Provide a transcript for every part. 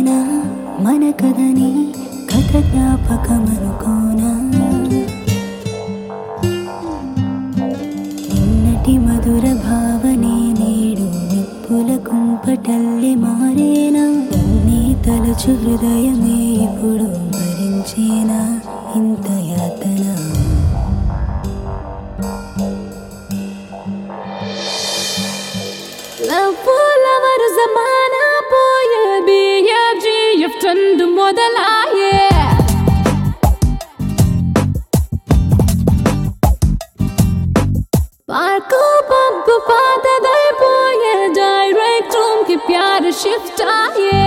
ఇకపైన మన కథని కథ జ్ఞాపకమనుకోనా నిన్నటి మధుర భావనే నేడు నిప్పుల కుంపటల్లి మారేనా నీ తలచు హృదయమే ఇప్పుడు భరించేనా ఇంత యాతన పూలవరు జమానా పోయే బిఎఫ్జిఎఫ్ ట్రెండ్ మొదలాయే పార్కు పబ్బు పాతదైపోయే డైరెక్ట్ రూమ్ కి ప్యార్ షిఫ్ట్ అయ్యే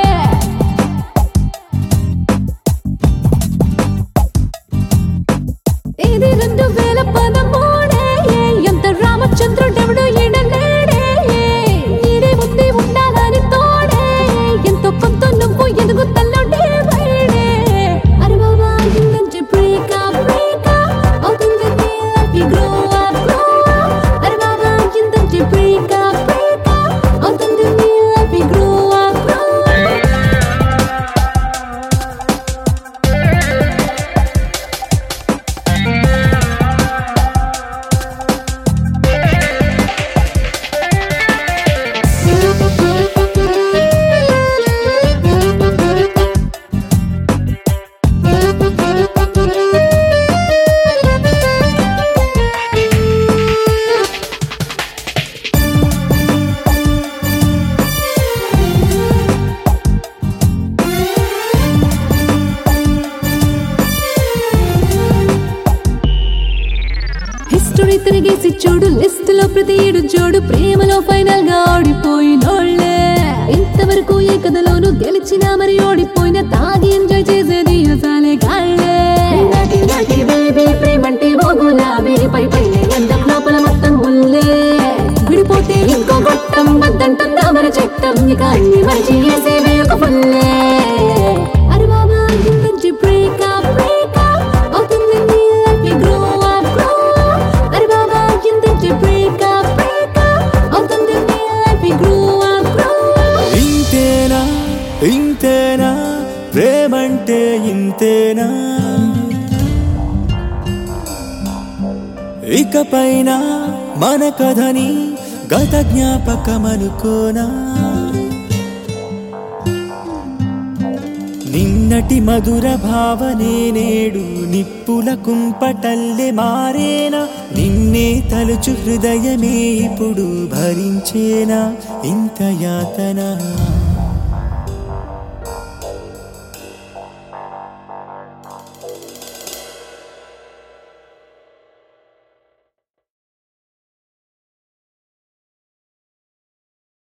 ఇది రెండు వేల పదమూడే ఎంత రామచంద్రుడెవడు ఈడలేడే నీడే ఉంది ఉండాలని తోడే ఎంతో కొంత నువ్వు ఎదుగు తల్లుడే వైడే అరే బాబా ఇందంటే బ్రేక్ అప్ బ్రేక్ అప్ అవుతుంది life grow up grow up అరే బాబా ఇందంటే బ్రేక్ అప్ బ్రేక్ అప్ అవుతుంది life grow up grow up history తిరిగేసి చూడు లిస్ట్ లో ప్రతి ఏడు జోడు ప్రేమలో ఫైనల్ గా ఓడిపోయినోళ్ళే ఇంతవరకు ఏ కథలోనూ గెలిచినా మరి ఓడిపోయిన తాగి ఎంజాయ్ చేసేది అసలే గాళ్ళే నాటి నాటి బేబీ ప్రేమంటే ఓ గులాబీ పై పైన ఎందకు లోపల మొత్తం ముల్లే విడిపోతే ఇంకో గొట్టం వద్దంటుందా మన చట్టం ఇక అన్ని మరిచి వేసేవే ఒక పుల్లే అరే బాబా ఇంకొంచెం బ్రేక్ అప్ బ్రేక్ అప్ అవుతుంది నీ లైఫ్ గ్రో అప్ గ్రో అరే బాబా ఇంకొంచెం బ్రేక్ అప్ బ్రేక్ అప్ అవుతుంది నీ లైఫ్ గ్రో అప్ గ్రో ఇంతేనా ఇంతేనా ప్రేమంటే ఇంతేనా ఇకపైన మన కథని గత జ్ఞాపకమనుకోనా నిన్నటి మధుర భావనే నేడు నిప్పుల కుంపటల్లె మారేనా నిన్నే తలుచు హృదయమే ఇప్పుడు భరించేనా ఇంత యాతన